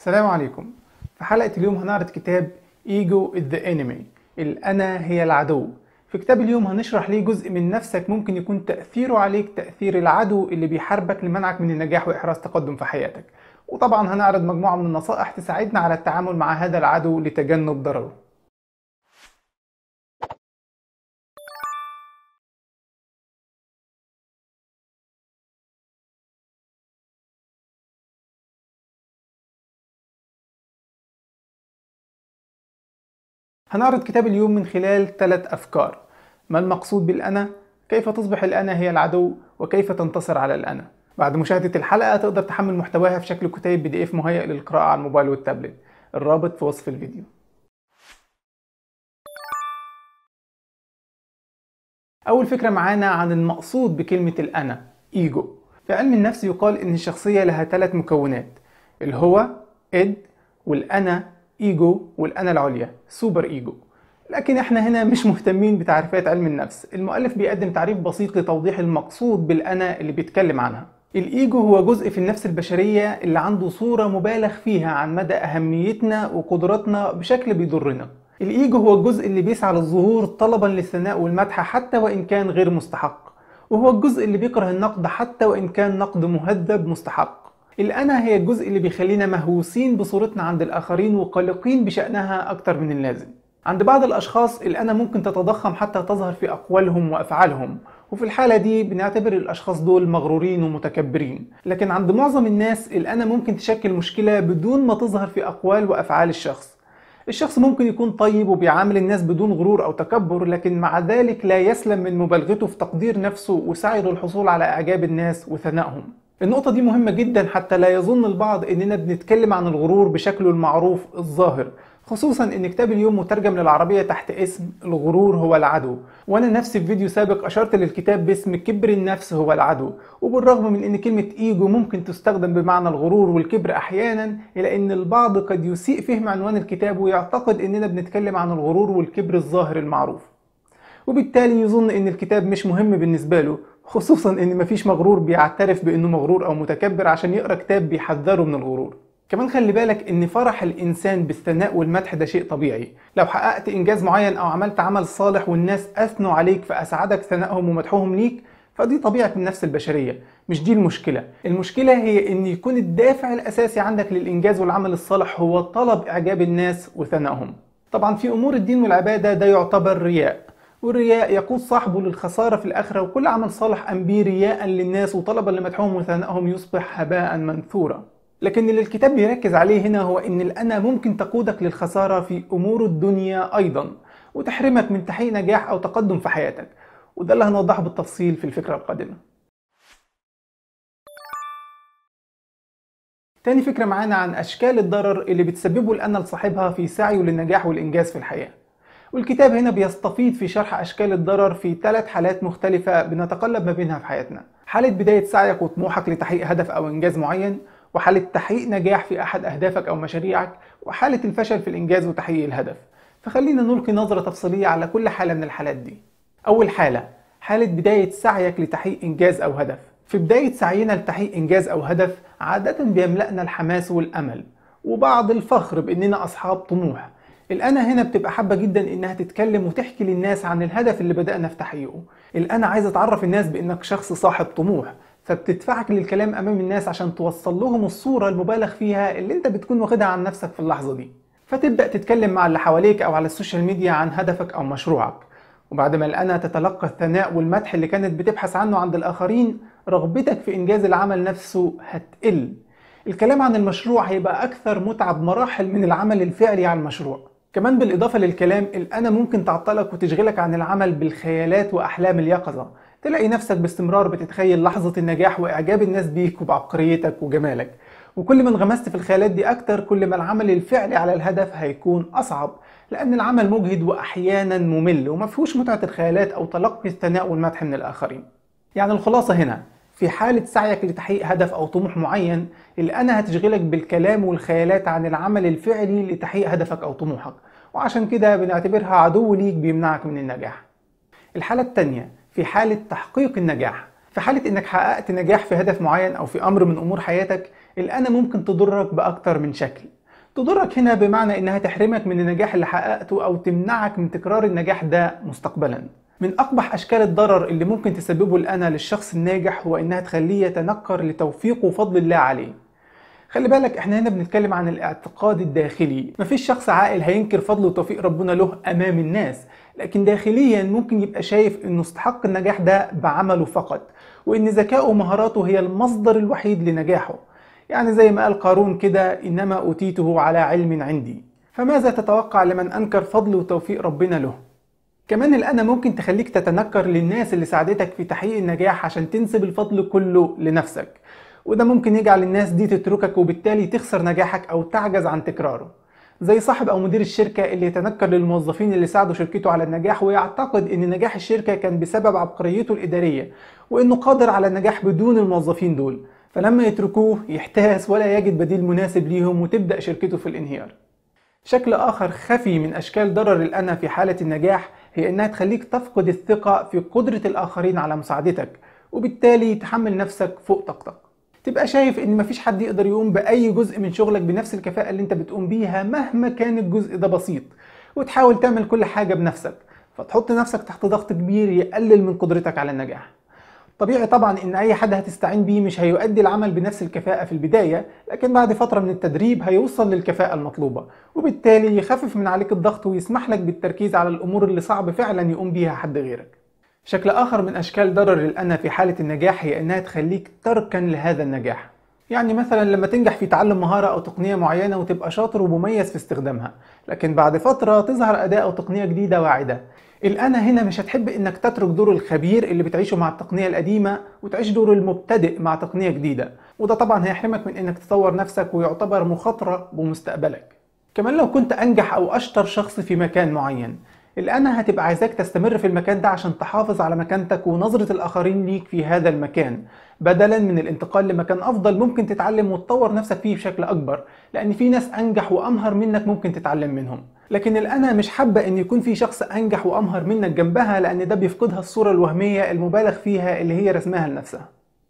السلام عليكم في حلقة اليوم هنعرض كتاب Ego is the Enemy الأنا هي العدو في كتاب اليوم هنشرح ليه جزء من نفسك ممكن يكون تأثيره عليك تأثير العدو اللي بيحاربك لمنعك من النجاح وإحراز تقدم في حياتك وطبعا هنعرض مجموعة من النصائح تساعدنا على التعامل مع هذا العدو لتجنب ضرره هنعرض كتاب اليوم من خلال ثلاث أفكار ما المقصود بالأنا؟ كيف تصبح الأنا هي العدو؟ وكيف تنتصر على الأنا؟ بعد مشاهدة الحلقة تقدر تحمل محتواها في شكل كتيب بي دي اف مهيئ للقراءة على الموبايل والتابلت الرابط في وصف الفيديو أول فكرة معانا عن المقصود بكلمة الأنا إيجو في علم النفس يقال إن الشخصية لها ثلاث مكونات الهو إد والأنا إيجو والأنا العليا سوبر إيجو لكن احنا هنا مش مهتمين بتعريفات علم النفس المؤلف بيقدم تعريف بسيط لتوضيح المقصود بالأنا اللي بيتكلم عنها الإيجو هو جزء في النفس البشرية اللي عنده صورة مبالغ فيها عن مدى أهميتنا وقدراتنا بشكل بيضرنا الإيجو هو الجزء اللي بيسعى للظهور طلبا للثناء والمدح حتى وإن كان غير مستحق وهو الجزء اللي بيكره النقد حتى وإن كان نقد مهذب مستحق الأنا هي الجزء اللي بيخلينا مهووسين بصورتنا عند الآخرين وقلقين بشأنها أكتر من اللازم عند بعض الأشخاص الأنا ممكن تتضخم حتى تظهر في أقوالهم وأفعالهم وفي الحالة دي بنعتبر الأشخاص دول مغرورين ومتكبرين لكن عند معظم الناس الأنا ممكن تشكل مشكلة بدون ما تظهر في أقوال وأفعال الشخص الشخص ممكن يكون طيب وبيعامل الناس بدون غرور أو تكبر لكن مع ذلك لا يسلم من مبالغته في تقدير نفسه وسعيه للحصول على إعجاب الناس وثنائهم النقطة دي مهمة جدا حتى لا يظن البعض اننا بنتكلم عن الغرور بشكله المعروف الظاهر خصوصا ان كتاب اليوم مترجم للعربية تحت اسم الغرور هو العدو وانا نفسي في فيديو سابق اشرت للكتاب باسم كبر النفس هو العدو وبالرغم من ان كلمة ايجو ممكن تستخدم بمعنى الغرور والكبر احيانا الا ان البعض قد يسيء فهم عنوان الكتاب ويعتقد اننا بنتكلم عن الغرور والكبر الظاهر المعروف وبالتالي يظن ان الكتاب مش مهم بالنسبة له خصوصا ان مفيش مغرور بيعترف بانه مغرور او متكبر عشان يقرا كتاب بيحذره من الغرور كمان خلي بالك ان فرح الانسان بالثناء والمدح ده شيء طبيعي لو حققت انجاز معين او عملت عمل صالح والناس اثنوا عليك فاسعدك ثنائهم ومدحهم ليك فدي طبيعة النفس البشرية مش دي المشكلة المشكلة هي ان يكون الدافع الاساسي عندك للانجاز والعمل الصالح هو طلب اعجاب الناس وثنائهم طبعا في امور الدين والعبادة ده يعتبر رياء والرياء يقود صاحبه للخسارة في الآخرة وكل عمل صالح أم به رياء للناس وطلبا لمدحهم وثنائهم يصبح هباء منثورا لكن اللي الكتاب بيركز عليه هنا هو ان الأنا ممكن تقودك للخسارة في أمور الدنيا أيضا وتحرمك من تحقيق نجاح أو تقدم في حياتك وده اللي هنوضحه بالتفصيل في الفكرة القادمة تاني فكرة معانا عن أشكال الضرر اللي بتسببه الأنا لصاحبها في سعيه للنجاح والإنجاز في الحياة والكتاب هنا بيستفيض في شرح أشكال الضرر في ثلاث حالات مختلفة بنتقلب ما بينها في حياتنا حالة بداية سعيك وطموحك لتحقيق هدف أو إنجاز معين وحالة تحقيق نجاح في أحد أهدافك أو مشاريعك وحالة الفشل في الإنجاز وتحقيق الهدف فخلينا نلقي نظرة تفصيلية على كل حالة من الحالات دي أول حالة حالة بداية سعيك لتحقيق إنجاز أو هدف في بداية سعينا لتحقيق إنجاز أو هدف عادة بيملأنا الحماس والأمل وبعض الفخر بأننا أصحاب طموح الأنا هنا بتبقى حابة جدا إنها تتكلم وتحكي للناس عن الهدف اللي بدأنا في تحقيقه الأنا عايزة تعرف الناس بإنك شخص صاحب طموح فبتدفعك للكلام أمام الناس عشان توصل لهم الصورة المبالغ فيها اللي أنت بتكون واخدها عن نفسك في اللحظة دي فتبدأ تتكلم مع اللي حواليك أو على السوشيال ميديا عن هدفك أو مشروعك وبعد ما الأنا تتلقى الثناء والمدح اللي كانت بتبحث عنه عند الآخرين رغبتك في إنجاز العمل نفسه هتقل الكلام عن المشروع هيبقى أكثر متعة بمراحل من العمل الفعلي على المشروع كمان بالإضافة للكلام الأنا ممكن تعطلك وتشغلك عن العمل بالخيالات وأحلام اليقظة تلاقي نفسك باستمرار بتتخيل لحظة النجاح وإعجاب الناس بيك وبعبقريتك وجمالك وكل ما انغمست في الخيالات دي أكتر كل ما العمل الفعلي على الهدف هيكون أصعب لأن العمل مجهد وأحيانا ممل ومفهوش متعة الخيالات أو تلقي الثناء والمدح من الآخرين يعني الخلاصة هنا في حالة سعيك لتحقيق هدف أو طموح معين الأنا هتشغلك بالكلام والخيالات عن العمل الفعلي لتحقيق هدفك أو طموحك وعشان كده بنعتبرها عدو ليك بيمنعك من النجاح الحالة التانية في حالة تحقيق النجاح في حالة انك حققت نجاح في هدف معين او في امر من امور حياتك الأنا ممكن تضرك بأكتر من شكل تضرك هنا بمعنى إنها تحرمك من النجاح اللي حققته أو تمنعك من تكرار النجاح ده مستقبلا من أقبح أشكال الضرر اللي ممكن تسببه الأنا للشخص الناجح هو إنها تخليه يتنكر لتوفيق وفضل الله عليه خلي بالك احنا هنا بنتكلم عن الاعتقاد الداخلي مفيش شخص عاقل هينكر فضل وتوفيق ربنا له امام الناس لكن داخليا ممكن يبقى شايف انه استحق النجاح ده بعمله فقط وان ذكائه ومهاراته هي المصدر الوحيد لنجاحه يعني زي ما قال قارون كده انما اوتيته على علم عندي فماذا تتوقع لمن انكر فضل وتوفيق ربنا له كمان الأنا ممكن تخليك تتنكر للناس اللي ساعدتك في تحقيق النجاح عشان تنسب الفضل كله لنفسك وده ممكن يجعل الناس دي تتركك وبالتالي تخسر نجاحك أو تعجز عن تكراره زي صاحب أو مدير الشركة اللي يتنكر للموظفين اللي ساعدوا شركته على النجاح ويعتقد إن نجاح الشركة كان بسبب عبقريته الإدارية وإنه قادر على النجاح بدون الموظفين دول فلما يتركوه يحتاس ولا يجد بديل مناسب ليهم وتبدأ شركته في الانهيار شكل آخر خفي من أشكال ضرر الأنا في حالة النجاح هي إنها تخليك تفقد الثقة في قدرة الآخرين على مساعدتك وبالتالي تحمل نفسك فوق طاقتك تبقى شايف ان مفيش حد يقدر يقوم باي جزء من شغلك بنفس الكفاءة اللي انت بتقوم بيها مهما كان الجزء ده بسيط وتحاول تعمل كل حاجة بنفسك فتحط نفسك تحت ضغط كبير يقلل من قدرتك على النجاح طبيعي طبعا ان اي حد هتستعين بيه مش هيؤدي العمل بنفس الكفاءة في البداية لكن بعد فترة من التدريب هيوصل للكفاءة المطلوبة وبالتالي يخفف من عليك الضغط ويسمح لك بالتركيز على الامور اللي صعب فعلا يقوم بيها حد غيرك شكل آخر من أشكال ضرر الأنا في حالة النجاح هي أنها تخليك تركن لهذا النجاح يعني مثلا لما تنجح في تعلم مهارة أو تقنية معينة وتبقى شاطر ومميز في استخدامها لكن بعد فترة تظهر أداة أو تقنية جديدة واعدة الأنا هنا مش هتحب إنك تترك دور الخبير اللي بتعيشه مع التقنية القديمة وتعيش دور المبتدئ مع تقنية جديدة وده طبعا هيحرمك من إنك تطور نفسك ويعتبر مخاطرة بمستقبلك كمان لو كنت أنجح أو أشطر شخص في مكان معين الأنا هتبقى عايزاك تستمر في المكان ده عشان تحافظ على مكانتك ونظرة الآخرين ليك في هذا المكان بدلا من الانتقال لمكان أفضل ممكن تتعلم وتطور نفسك فيه بشكل أكبر لأن في ناس أنجح وأمهر منك ممكن تتعلم منهم لكن الأنا مش حابة إن يكون في شخص أنجح وأمهر منك جنبها لأن ده بيفقدها الصورة الوهمية المبالغ فيها اللي هي رسمها لنفسها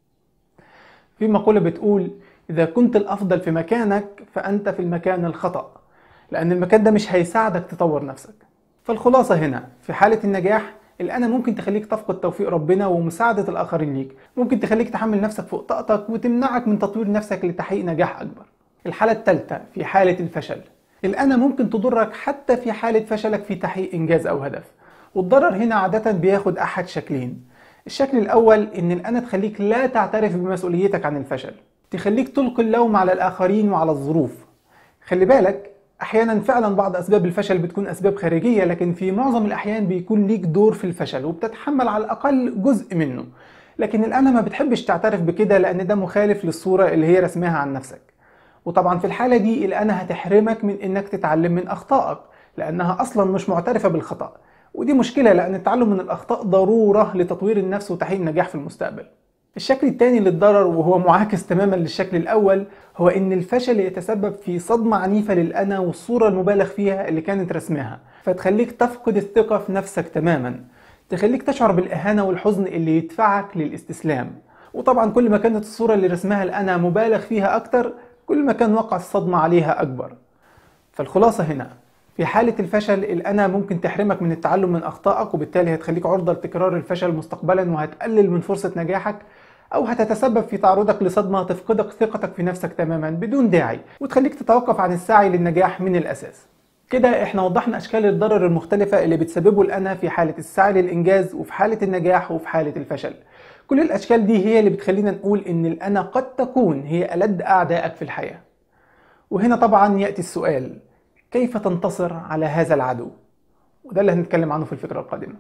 في مقولة بتقول إذا كنت الأفضل في مكانك فأنت في المكان الخطأ لأن المكان ده مش هيساعدك تطور نفسك فالخلاصة هنا في حالة النجاح الأنا ممكن تخليك تفقد توفيق ربنا ومساعدة الآخرين ليك ممكن تخليك تحمل نفسك فوق طاقتك وتمنعك من تطوير نفسك لتحقيق نجاح أكبر الحالة الثالثة في حالة الفشل الأنا ممكن تضرك حتى في حالة فشلك في تحقيق إنجاز أو هدف والضرر هنا عادة بياخد أحد شكلين الشكل الأول إن الأنا تخليك لا تعترف بمسؤوليتك عن الفشل تخليك تلقي اللوم على الآخرين وعلى الظروف خلي بالك احيانا فعلا بعض اسباب الفشل بتكون اسباب خارجيه لكن في معظم الاحيان بيكون ليك دور في الفشل وبتتحمل على الاقل جزء منه لكن الانا ما بتحبش تعترف بكده لان ده مخالف للصوره اللي هي رسمها عن نفسك وطبعا في الحاله دي الانا هتحرمك من انك تتعلم من اخطائك لانها اصلا مش معترفه بالخطا ودي مشكله لان التعلم من الاخطاء ضروره لتطوير النفس وتحقيق النجاح في المستقبل الشكل الثاني للضرر وهو معاكس تماما للشكل الأول هو إن الفشل يتسبب في صدمة عنيفة للأنا والصورة المبالغ فيها اللي كانت رسمها فتخليك تفقد الثقة في نفسك تماما تخليك تشعر بالإهانة والحزن اللي يدفعك للاستسلام وطبعا كل ما كانت الصورة اللي رسمها الأنا مبالغ فيها أكتر كل ما كان وقع الصدمة عليها أكبر فالخلاصة هنا في حالة الفشل الأنا ممكن تحرمك من التعلم من أخطائك وبالتالي هتخليك عرضة لتكرار الفشل مستقبلا وهتقلل من فرصة نجاحك أو هتتسبب في تعرضك لصدمة تفقدك ثقتك في نفسك تماما بدون داعي وتخليك تتوقف عن السعي للنجاح من الأساس كده احنا وضحنا اشكال الضرر المختلفة اللي بتسببه الأنا في حالة السعي للإنجاز وفي حالة النجاح وفي حالة الفشل كل الأشكال دي هي اللي بتخلينا نقول إن الأنا قد تكون هي ألد أعدائك في الحياة وهنا طبعا يأتي السؤال كيف تنتصر على هذا العدو وده اللي هنتكلم عنه في الفكرة القادمة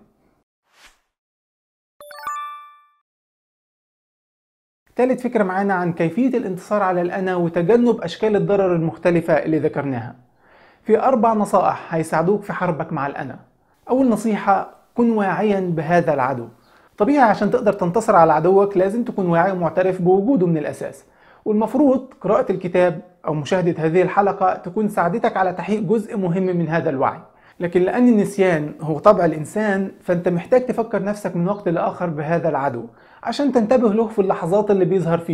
ثالث فكرة معانا عن كيفية الانتصار على الأنا وتجنب أشكال الضرر المختلفة اللي ذكرناها في أربع نصائح هيساعدوك في حربك مع الأنا أول نصيحة كن واعيا بهذا العدو طبيعي عشان تقدر تنتصر على عدوك لازم تكون واعي ومعترف بوجوده من الأساس والمفروض قراءة الكتاب أو مشاهدة هذه الحلقة تكون ساعدتك على تحقيق جزء مهم من هذا الوعي لكن لأن النسيان هو طبع الإنسان فأنت محتاج تفكر نفسك من وقت لآخر بهذا العدو عشان تنتبه له في اللحظات اللي بيظهر فيها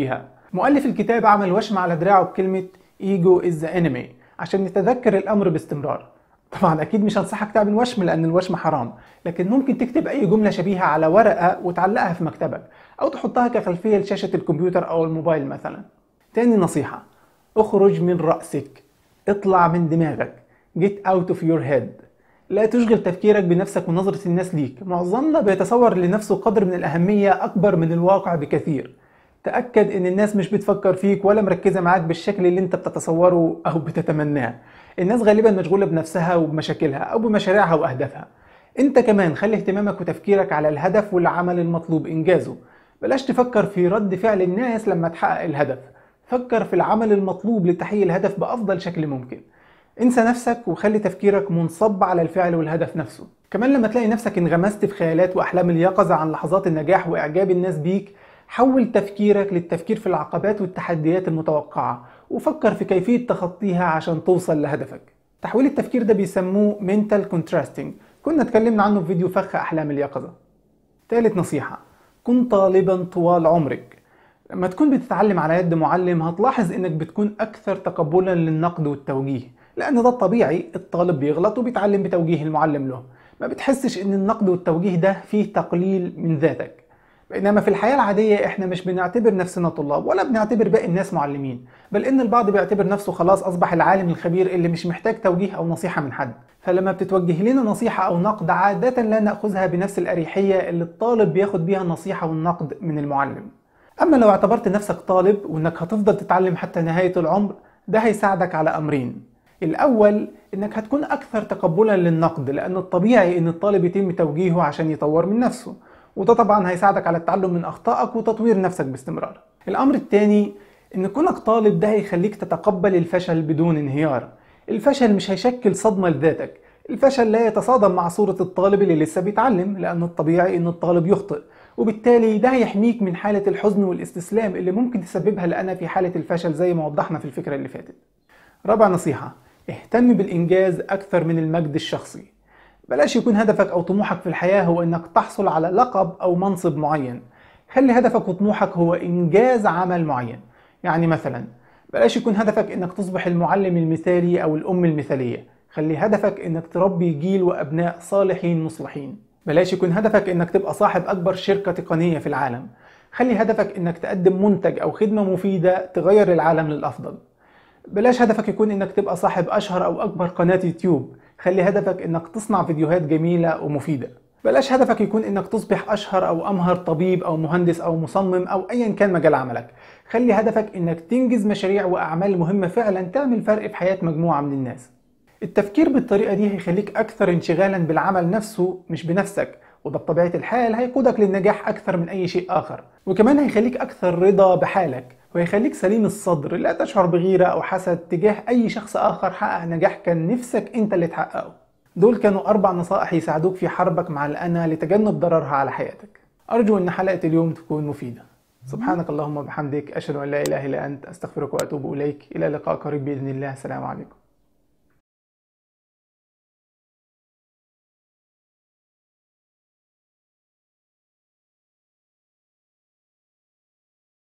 مؤلف الكتاب عمل وشم على دراعه بكلمة ايجو از ذا انمي عشان نتذكر الامر باستمرار طبعا اكيد مش هنصحك تعمل وشم لان الوشم حرام لكن ممكن تكتب اي جمله شبيهه على ورقه وتعلقها في مكتبك او تحطها كخلفيه لشاشه الكمبيوتر او الموبايل مثلا تاني نصيحه اخرج من راسك اطلع من دماغك get out of your head لا تشغل تفكيرك بنفسك ونظرة الناس ليك معظمنا بيتصور لنفسه قدر من الأهمية أكبر من الواقع بكثير تأكد إن الناس مش بتفكر فيك ولا مركزة معاك بالشكل اللي أنت بتتصوره أو بتتمناه الناس غالبا مشغولة بنفسها وبمشاكلها أو بمشاريعها وأهدافها أنت كمان خلي اهتمامك وتفكيرك على الهدف والعمل المطلوب إنجازه بلاش تفكر في رد فعل الناس لما تحقق الهدف فكر في العمل المطلوب لتحقيق الهدف بأفضل شكل ممكن انسى نفسك وخلي تفكيرك منصب على الفعل والهدف نفسه كمان لما تلاقي نفسك انغمست في خيالات واحلام اليقظه عن لحظات النجاح واعجاب الناس بيك حول تفكيرك للتفكير في العقبات والتحديات المتوقعه وفكر في كيفيه تخطيها عشان توصل لهدفك تحويل التفكير ده بيسموه mental contrasting كنا اتكلمنا عنه في فيديو فخ احلام اليقظه ثالث نصيحه كن طالبا طوال عمرك لما تكون بتتعلم على يد معلم هتلاحظ انك بتكون اكثر تقبلا للنقد والتوجيه لان ده الطبيعي الطالب بيغلط وبيتعلم بتوجيه المعلم له ما بتحسش ان النقد والتوجيه ده فيه تقليل من ذاتك بينما في الحياة العادية احنا مش بنعتبر نفسنا طلاب ولا بنعتبر باقي الناس معلمين بل ان البعض بيعتبر نفسه خلاص اصبح العالم الخبير اللي مش محتاج توجيه او نصيحة من حد فلما بتتوجه لنا نصيحة او نقد عادة لا نأخذها بنفس الأريحية اللي الطالب بياخد بيها النصيحة والنقد من المعلم اما لو اعتبرت نفسك طالب وانك هتفضل تتعلم حتى نهاية العمر ده هيساعدك على امرين الأول إنك هتكون أكثر تقبلا للنقد لأن الطبيعي إن الطالب يتم توجيهه عشان يطور من نفسه وده طبعا هيساعدك على التعلم من أخطائك وتطوير نفسك باستمرار الأمر الثاني إن كونك طالب ده هيخليك تتقبل الفشل بدون انهيار الفشل مش هيشكل صدمة لذاتك الفشل لا يتصادم مع صورة الطالب اللي لسه بيتعلم لأن الطبيعي إن الطالب يخطئ وبالتالي ده هيحميك من حالة الحزن والاستسلام اللي ممكن تسببها لأنا في حالة الفشل زي ما وضحنا في الفكرة اللي فاتت رابع نصيحة اهتم بالإنجاز أكثر من المجد الشخصي بلاش يكون هدفك أو طموحك في الحياة هو إنك تحصل على لقب أو منصب معين خلي هدفك وطموحك هو إنجاز عمل معين يعني مثلا بلاش يكون هدفك إنك تصبح المعلم المثالي أو الأم المثالية خلي هدفك إنك تربي جيل وأبناء صالحين مصلحين بلاش يكون هدفك إنك تبقى صاحب أكبر شركة تقنية في العالم خلي هدفك إنك تقدم منتج أو خدمة مفيدة تغير العالم للأفضل بلاش هدفك يكون انك تبقى صاحب اشهر او اكبر قناة يوتيوب خلي هدفك انك تصنع فيديوهات جميلة ومفيدة بلاش هدفك يكون انك تصبح اشهر او امهر طبيب او مهندس او مصمم او ايا كان مجال عملك خلي هدفك انك تنجز مشاريع واعمال مهمة فعلا تعمل فرق في حياة مجموعة من الناس التفكير بالطريقة دي هيخليك اكثر انشغالا بالعمل نفسه مش بنفسك وده بطبيعة الحال هيقودك للنجاح اكثر من اي شيء اخر وكمان هيخليك اكثر رضا بحالك ويخليك سليم الصدر لا تشعر بغيرة أو حسد تجاه أي شخص آخر حقق نجاح كان نفسك أنت اللي تحققه دول كانوا أربع نصائح يساعدوك في حربك مع الأنا لتجنب ضررها على حياتك أرجو أن حلقة اليوم تكون مفيدة سبحانك اللهم وبحمدك أشهد أن لا إله إلا أنت أستغفرك وأتوب إليك إلى لقاء قريب بإذن الله السلام عليكم